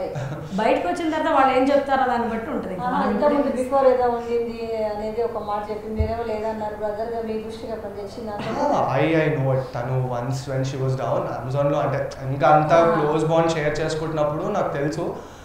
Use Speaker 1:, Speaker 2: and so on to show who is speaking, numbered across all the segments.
Speaker 1: రావాలి
Speaker 2: బయటకు వచ్చిన తర్వాత వాళ్ళు ఏం చెప్తారో దాన్ని బట్టి ఉంటుంది ఇంకా మనం
Speaker 1: ఇంతకుముందు
Speaker 2: ఇప్పుడే-
Speaker 1: బిఫోర్ ఏదో ఉండింది అనేది ఒక మాట చెప్పింది మీరేమో లేదన్నారు బ్రదర్ గా మీ దృష్టికి అక్కడ తెచ్చింది
Speaker 3: ఐ ఐ నో ఇట్ తను once when she was down అమెజాన్లో అంటే ఇంకా అంత
Speaker 1: Ah.
Speaker 3: క్లోజ్ బాండ్ షేర్ చేసుకుంటున్నప్పుడు నాకు తెలుసు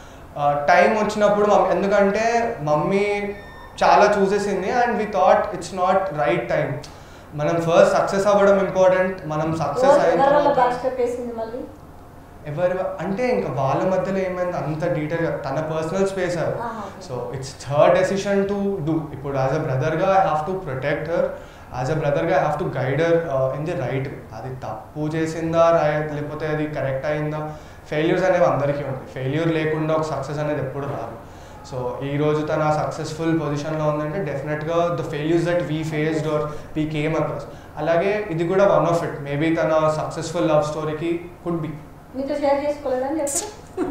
Speaker 3: టైం వచ్చినప్పుడు మమ్మీ ఎందుకంటే మమ్మీ చాలా చూసేసింది and we thought it's not right time మనం ఫస్ట్ సక్సెస్ అవ్వడం ఇంపార్టెంట్ మనం సక్సెస్ అయిన
Speaker 1: ఎవరి వల్ల
Speaker 3: తర్వాత
Speaker 1: బ్యాక్ స్టెప్ వేసింది మళ్ళీ
Speaker 3: ఎవరి అంటే ఇంకా వాళ్ళ మధ్యలో ఏమైంది అంత డీటెయిల్గా తన పర్సనల్ స్పేస్ అది
Speaker 1: Ah, okay.
Speaker 3: So it's third decision to do ఇప్పుడు యాజ్ అ బ్రదర్గా I have to protect her as a బ్రదర్గా I have to guide her in the right అది తప్పు చేసిందా రా- లేకపోతే అది కరెక్ట్ అయిందా ఫెయిల్యూర్స్ అనేవి అందరికీ ఉంటాయి ఫెయిల్యూర్ లేకుండా ఒక సక్సెస్ అనేది ఎప్పుడు రాదు సో ఈ రోజు తన సక్సెస్ఫుల్ పొజిషన్లో ఉందంటే డెఫినెట్గా the failures that we faced are we came across అలాగే ఇది కూడా వన్ ఆఫ్ ఇట్ మేబీ తన సక్సెస్ఫుల్ లవ్ స్టోరీకి కుడ్ బి
Speaker 1: మీతో షేర్ చేసుకోలేదని చెప్పి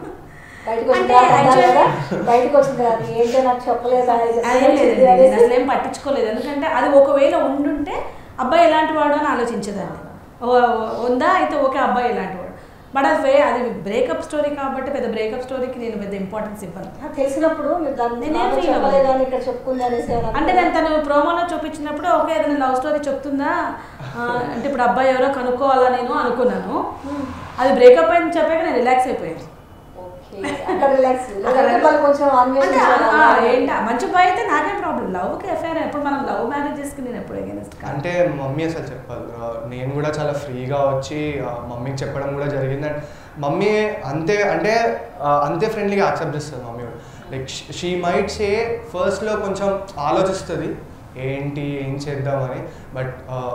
Speaker 1: బయటకు వచ్చిన
Speaker 2: అంటే
Speaker 1: తర్వాత అన్నారు
Speaker 2: actually-
Speaker 1: కదా, బయటకు వచ్చిన తర్వాత ఏంటో నాకు చెప్పలేదు అనేది
Speaker 2: అదేం లేదండి నేను
Speaker 1: అనేసి
Speaker 2: అసలు ఏం పట్టించుకోలేదు ఎందుకంటే అది ఒకవేళ ఉండుంటే అబ్బాయి ఎలాంటి వాడు అని ఆలోచించేదాన్ని ఓ- ఓ- ఉందా అయితే ఓకే అబ్బాయి ఎలాంటి వాడు బట్ అది వే- అది బ్రేకప్ స్టోరీ కాబట్టి పెద్ద బ్రేకప్ స్టోరీకి నేను పెద్ద ఇంపార్టెన్స్ ఇవ్వను
Speaker 1: ఆ, తెలిసినప్పుడు మీరు దాన్ని
Speaker 2: నేనేం
Speaker 1: నాతో
Speaker 2: feel
Speaker 1: చెప్పలేదు
Speaker 2: అవ్వలేదు.
Speaker 1: అని ఇక్కడ చెప్పుకుంది అనేసి ఏమైనా
Speaker 2: అంటే నేను తను ప్రోమోలో చూపించినప్పుడు ఓకే ఏదైనా లవ్ స్టోరీ చెప్తుందా ఆ, అంటే ఇప్పుడు అబ్బాయి ఎవరో కనుక్కోవాలా నేను అనుకున్నాను
Speaker 1: Hmm.
Speaker 2: అది బ్రేకప్ అయింది చెప్పాక నేను రిలాక్స్ అయిపోయాను
Speaker 1: ఓకే అక్కడ రిలాక్స్ లేదంటే వాళ్ళు కొంచెం
Speaker 2: అంటే
Speaker 1: అన్వేషించాలి
Speaker 2: ఆ, ఏంటా మంచి బాయ్ అయితే నాకేం ప్రాబ్లం లవ్కి ఎఫ్ఐఆర్ ఎప్పుడు మనం లవ్ మ్యారేజెస్కి నేను ఎప్పుడు అగేనెస్ట్
Speaker 3: అంటే మమ్మీ అసలు చెప్పాలి ఆ, నేను కూడా చాలా ఫ్రీగా వచ్చి ఆ, మమ్మీకి చెప్పడం కూడా జరిగింది అండ్ మమ్మీ అంతే అంటే ఆ, అంతే ఫ్రెండ్లీగా యాక్సెప్ట్ చేస్తుంది మమ్మీ కూడా లైక్ షీ మైట్ సే ఫస్ట్లో కొంచెం ఆలోచిస్తుంది ఏంటి ఏం చేద్దామని బట్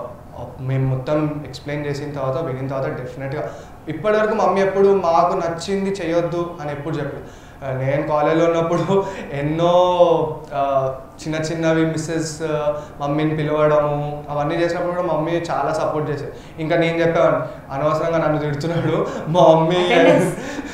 Speaker 3: మేము మొత్తం ఎక్స్ప్లెయిన్ చేసిన తర్వాత వినిన తర్వాత డెఫినెట్గా ఇప్పటివరకు మమ్మీ ఎప్పుడు మాకు నచ్చింది చేయొద్దు అని ఎప్పుడు చెప్పలేదు ఆ, నేను కాలేజ్లో ఉన్నప్పుడు ఎన్నో ఆ, చిన్న చిన్నవి మిస్సెస్ మమ్మీని పిలవడము అవన్నీ చేసినప్పుడు కూడా మమ్మీ చాలా సపోర్ట్ చేసేది ఇంకా నేను చెప్పేవాడిని అనవసరంగా నన్ను తిడుతున్నాడు మా మమ్మీ
Speaker 2: Attendance.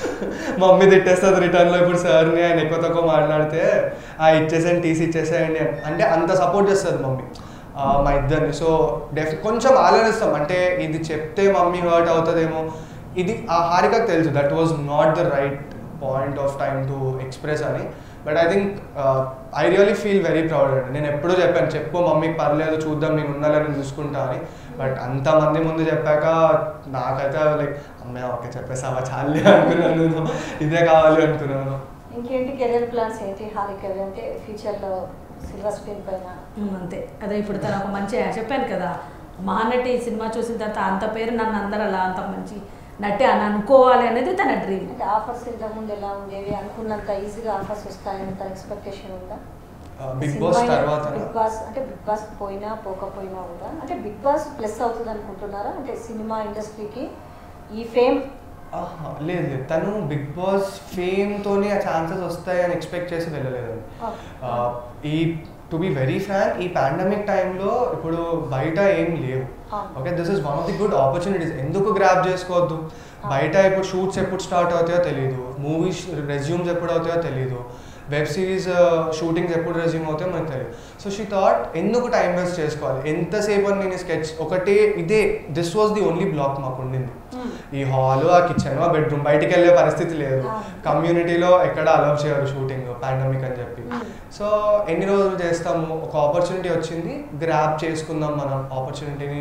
Speaker 3: మా మమ్మీ తిట్టేస్తుంది రిటర్న్లో ఇప్పుడు సార్ని ఆయన ఎక్కువ తక్కువ మాట్లాడితే ఆ ఇచ్చేసేయండి టీసీ ఇచ్చేసేయండి అని అంటే అంత సపోర్ట్ చేస్తుంది మమ్మీ ఆ, మా ఇద్దరిని సో డెఫ్ కొంచెం ఆలోచిస్తాం అంటే ఇది చెప్తే మమ్మీ హర్ట్ అవుతుందేమో ఇది ఆ హారికకు తెలుసు that was not the right point of time to express అని but I think I really feel very proud అండి నేను ఎప్పుడూ చెప్పాను చెప్పు మమ్మీకి పర్లేదు చూద్దాం నేను ఉండాలని నేను చూసుకుంటా అని బట్ అంతమంది ముందు చెప్పాక నాకైతే లైక్ అమ్మాయి ఓకే చెప్పేసావా చాలే అనుకున్నాను నేను ఇదే కావాలి అనుకున్నాను
Speaker 1: ఇంకేంటి కెరీర్ ప్లాన్స్ ఏంటి హారికవి అంటే ఫ్యూచర్లో సిల్వర్ స్క్రీన్ పైన
Speaker 2: ఉమ్, అంతే అదే ఇప్పుడు తను ఒక మంచి చెప్పాను కదా మహానటి సినిమా చూసిన తర్వాత అంత పేరు నన్ను అందరు అలా అంత మంచి నటి అని అనుకోవాలి అనేది తన డ్రీమ్
Speaker 1: అంటే ఆఫర్స్ ఇంతకుముందు ఎలా ఉండేవి అనుకున్నంత ఈజీగా ఆఫర్స్ వస్తాయని ఎక్స్పెక్టేషన్ ఉందా
Speaker 3: బిగ్ బాస్
Speaker 1: సినిమా
Speaker 3: తర్వాత
Speaker 1: బిగ్ బాస్ అంటే బిగ్ బాస్ పోయినా పోకపోయినా కూడా అంటే బిగ్ బాస్ ప్లస్ అవుతుంది అనుకుంటున్నారా అంటే సినిమా ఇండస్ట్రీకి ఈ ఫేమ్
Speaker 3: ఆహా, లేదు లేదు తను బిగ్ బాస్ ఫేమ్తోనే ఆ ఛాన్సెస్ వస్తాయని ఎక్స్పెక్ట్ చేసి వెళ్ళలేదండి ఆ, ఈ టు బి వెరీ ఫ్రాంక్ ఈ పాండమిక్ టైంలో ఇప్పుడు బయట ఏం లేవు
Speaker 1: అవును.
Speaker 3: Okay this is one of the good opportunities ఎందుకు గ్రాప్ చేసుకోవద్దు బయట ఇప్పుడు షూట్స్ ఎప్పుడు స్టార్ట్ అవుతాయో తెలియదు మూవీస్ రెజ్యూమ్స్ ఎప్పుడు అవుతాయో తెలియదు వెబ్ సిరీస్ షూటింగ్స్ ఎప్పుడు రెజ్యూమ్ అవుతాయో మనకు తెలియదు సో షీ థాట్ ఎందుకు టైం వేస్ట్ చేసుకోవాలి ఎంతసేపు అని నేను స్కెచ్ ఒకటే ఇదే this was the only block మాకు ఉండింది ఈ హాల్ ఆ కిచెన్ ఆ బెడ్రూమ్ బయటికి వెళ్ళే పరిస్థితి లేదు
Speaker 1: Ah.
Speaker 3: కమ్యూనిటీలో ఎక్కడ అలౌ చేయరు షూటింగ్ పాండమిక్ అని చెప్పి
Speaker 1: Mm.
Speaker 3: సో ఎన్ని రోజులు చేస్తాము ఒక ఆపర్చునిటీ వచ్చింది గ్రాప్ చేసుకుందాం మనం ఆపర్చునిటీని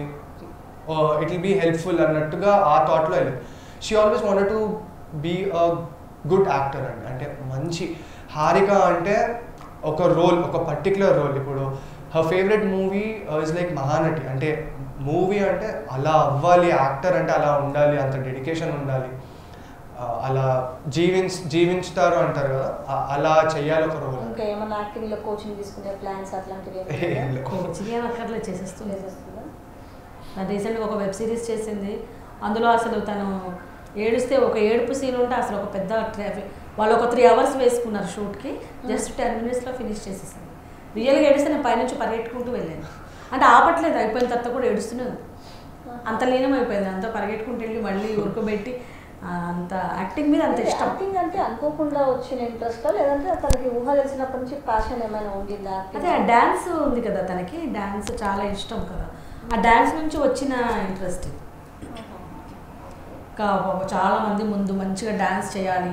Speaker 3: ఇట్ విల్ బీ హెల్ప్ఫుల్ అన్నట్టుగా ఆ థాట్లో వెళ్ళింది she always wanted to be a good actor అండి అంటే మంచి హారిక అంటే ఒక రోల్ ఒక పర్టికులర్ రోల్ ఇప్పుడు her favourite movie is like Mahanati అంటే మూవీ అంటే అలా అవ్వాలి యాక్టర్ అంటే అలా ఉండాలి అంత డెడికేషన్ ఉండాలి ఆ, అలా జీవించ జీవించుతారు అంటారు కదా ఆ- అలా చెయ్యాలి ఒక రోల్
Speaker 1: ఇంకా ఏమన్నా యాక్టింగ్ లో కోచింగ్ తీసుకునే ప్లాన్స్ అట్లాంటివి
Speaker 3: ఏం లేవు.
Speaker 2: కోచింగ్ ఏం అక్కర్లేదు చేసేస్తుంది
Speaker 1: చేసేస్తుందా
Speaker 2: రీసెంట్గా ఒక వెబ్ సిరీస్ చేసింది అందులో అసలు తను ఏడుస్తే ఒక ఏడుపు సీన్ ఉంటే అసలు ఒక పెద్ద ట్రాఫిక్ వాళ్ళు ఒక త్రీ అవర్స్ వేసుకున్నారు షూట్కి జస్ట్ టెన్ మినిట్స్లో ఫినిష్ చేసేసాను రియల్గా ఏడిస్తే నేను పైనుంచి పరిగెట్టుకుంటూ వెళ్ళాను అంటే ఆపట్లేదు అయిపోయిన తర్వాత కూడా ఏడుస్తూనే ఉంది అంత లీనం అయిపోయింది అంత పరిగెట్టుకుంటూ వెళ్ళి మళ్ళీ ఉరకబెట్టి ఆ, అంత యాక్టింగ్ మీద అంత ఇష్టం
Speaker 1: యాక్టింగ్ అంటే అనుకోకుండా వచ్చిన ఇంట్రెస్ట్ లేదంటే తనకి ఊహ తెలిసినప్పటి నుంచి ప్యాషన్ ఏమైనా ఉండిందా
Speaker 2: అదే ఆ డ్యాన్స్ ఉంది కదా తనకి డ్యాన్స్ చాలా ఇష్టం కదా ఆ డ్యాన్స్ నుంచి వచ్చిన ఇంట్రెస్ట్ ఇంకా పాపం చాలా మంది ముందు మంచిగా డాన్స్ చేయాలి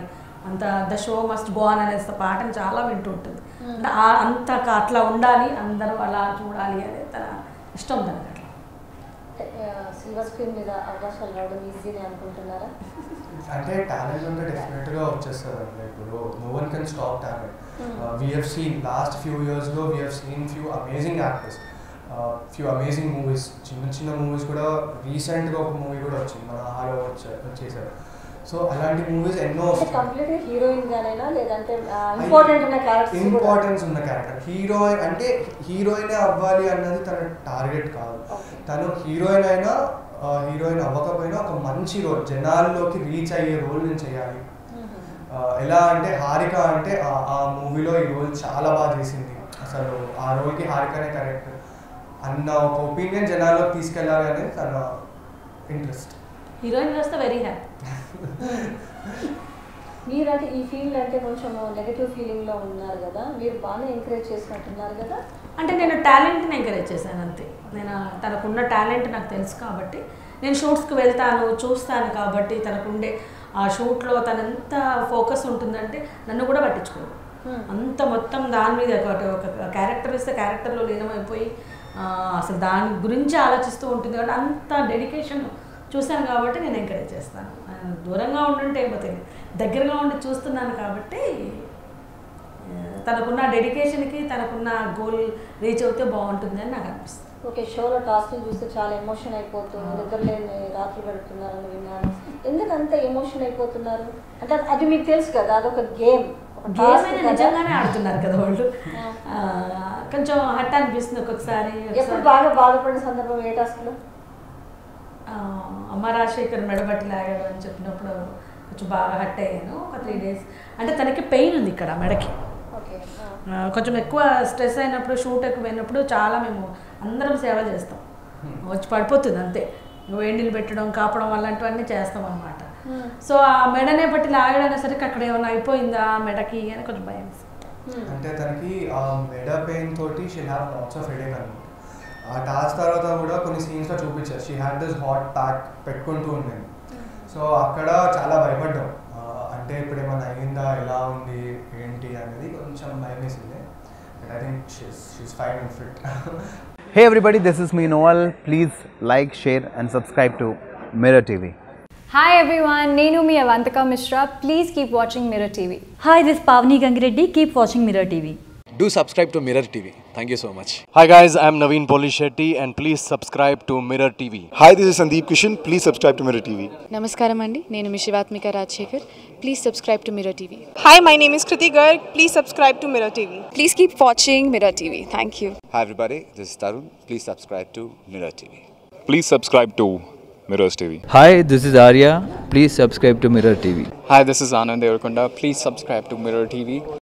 Speaker 2: అంత the show must go on అనే పాటను చాలా వింటూ ఉంటుంది అంటే ఆ- అంత క- అట్లా ఉండాలి అందరూ అలా చూడాలి అనేది తన ఇష్టం తనకి అట్లా
Speaker 1: సిల్వర్ స్క్రీన్ మీద అవకాశాలు రావడం ఈజీనే అనుకుంటున్నారా
Speaker 3: అంటే టాలెంట్ ఉంటే డెఫినెట్గా వచ్చేస్తుంది అండి ఇప్పుడు no one can stop talent we have seen last few ఇయర్స్లో we have seen few amazing actors few amazing movies చిన్న చిన్న మూవీస్ కూడా రీసెంట్గా ఒక మూవీ కూడా వచ్చింది మన ఆరో వచ్చే వచ్చేసారు సో అలాంటి మూవీస్ ఎన్నో
Speaker 1: అంటే
Speaker 3: వస్తున్నాయి
Speaker 1: కంప్లీట్గా హీరోయిన్ గానైనా లేదంటే ఇంపార్టెంట్ ఉన్న క్యారెక్టర్స్ కూడా
Speaker 3: ఇంపార్టెన్స్ ఉన్న క్యారెక్టర్ హీరోయిన్ అంటే హీరోయిన్ అవ్వాలి అన్నది తన టార్గెట్ కాదు
Speaker 1: Okay.
Speaker 3: తను హీరోయిన్ అయినా హీరోయిన్ అవ్వకపోయినా ఒక మంచి రోల్ జనాల్లోకి రీచ్ అయ్యే రోల్ నేను చేయాలి ఆ, ఎలా అంటే హారిక అంటే ఆ- ఆ మూవీలో ఈ రోల్ చాలా బాగా చేసింది అసలు ఆ రోల్కి హారికనే కరెక్ట్ అన్న ఒక ఒపీనియన్ జనాల్లోకి తీసుకెళ్ళాలి అనేది తన ఇంట్రెస్ట్
Speaker 2: హీరోయిన్ వస్తే వెరీ హ్యాపీ
Speaker 1: మీరంటే ఈ ఫీల్డ్ అంటే కొంచెం నెగటివ్ ఫీలింగ్ లో ఉన్నారు కదా మీరు బాగానే ఎంకరేజ్ చేసినట్టున్నారు కదా
Speaker 2: అంటే నేను టాలెంట్ని ఎంకరేజ్ చేశాను అంతే నేను తనకున్న టాలెంట్ నాకు తెలుసు కాబట్టి నేను షూట్స్కి వెళ్తాను చూస్తాను కాబట్టి తనకుండే ఆ షూట్లో తన ఎంత ఫోకస్ ఉంటుందంటే నన్ను కూడా పట్టించుకోదు
Speaker 1: Hmm.
Speaker 2: అంత మొత్తం దాని మీద ఒక ఒక క్యారెక్టర్ ఇస్తే క్యారెక్టర్లో లీనమైపోయి ఆ, అసలు దాని గురించి ఆలోచిస్తూ ఉంటుంది కాబట్టి అంత డెడికేషన్ చూశాను కాబట్టి నేను ఎంకరేజ్ చేస్తాను ఆ, దూరంగా ఉండుంటే ఏమో తెలియదు దగ్గరగా ఉండి చూస్తున్నాను కాబట్టి ఆ, తనకున్న డెడికేషన్కి తనకున్న గోల్ రీచ్ అవుతే బాగుంటుంది అని నాకు అనిపిస్తుంది
Speaker 1: ఓకే షోలో టాస్క్ చూస్తే చాలా ఎమోషన్ అయిపోతుంది నిద్రలేని రాత్రి గడుపుతున్నారని విన్నాను ఎందుకు అంత ఎమోషన్ అయిపోతున్నారు అంటే అది మీకు తెలుసు కదా అదొక గేమ్
Speaker 2: గేమ్ అయినా నిజంగానే ఆడుతున్నారు కదా వాళ్ళు
Speaker 1: ఆ.
Speaker 2: ఆ, కొంచెం హట్ అనిపిస్తుంది ఒక్కొక్కసారి
Speaker 1: ఎప్పుడు బాగా బాధపడిన సందర్భం ఏ టాస్క్లో
Speaker 2: ఆ, అమ్మ రాజశేఖర్ మెడబట్టి లాగాడు అని చెప్పినప్పుడు కొంచెం బాగా హట్ అయ్యాను ఒక త్రీ డేస్ అంటే తనకి పెయిన్ ఉంది ఇక్కడ మెడకి
Speaker 1: ఓకే
Speaker 2: ఆ, కొంచెం ఎక్కువ స్ట్రెస్ అయినప్పుడు షూట్ ఎక్కువ అయినప్పుడు చాలా మేము అందరం సేవ చేస్తాం వచ్చి పడిపోతుంది అంతే వేడి నీళ్ళు పెట్టడం కాపడం అలాంటివన్నీ చేస్తాం అనమాట సో ఆ మెడనే బట్టి లాగడనేసరికి అక్కడ ఏమైనా అయిపోయిందా మెడకి అని కొంచెం భయం వేసింది.
Speaker 3: అంటే తనకి ఆ మెడ పెయిన్ తోటి she have lots of headache అనమాట ఆ టాస్క్ తర్వాత కూడా కొన్ని సీన్స్లో చూపించారు she had this hot pack పెట్టుకుంటూ ఉండేది సో అక్కడ చాలా భయపడ్డాం ఆ, అంటే ఇప్పుడు ఏమైనా అయిందా ఎలా ఉంది ఏంటి అనేది కొంచెం భయం వేసింది but I think she's she's fine and fit
Speaker 4: Hey everybody, this is me Noel. Please like, share, and subscribe to Mirror TV.
Speaker 5: Hi everyone, Nenu mi Avantika Mishra. Please keep watching Mirror TV.
Speaker 6: Hi, this is Pavni Gangireddy. Keep watching Mirror TV.
Speaker 7: Do subscribe to Mirror TV. Thank you so much.
Speaker 8: Hi guys, I'm Naveen Polishetty and please subscribe to Mirror TV.
Speaker 9: Hi, this is Sandeep Kishan. Please subscribe to Mirror TV.
Speaker 10: నమస్కారం అండి నేను మీ Shivathmika Rajasekhar please subscribe to Mirror TV
Speaker 11: Hi, my name is Kriti Garg. Please subscribe to Mirror TV.
Speaker 10: Please keep watching Mirror TV thank you
Speaker 12: Hi everybody, this is Tarun. Please subscribe to Mirror TV.
Speaker 9: Please subscribe to Mirrors TV.
Speaker 13: Hi, this is Arya. Please subscribe to Mirror TV.
Speaker 7: Hi, this is Anand Devarkonda. Please subscribe to Mirror TV.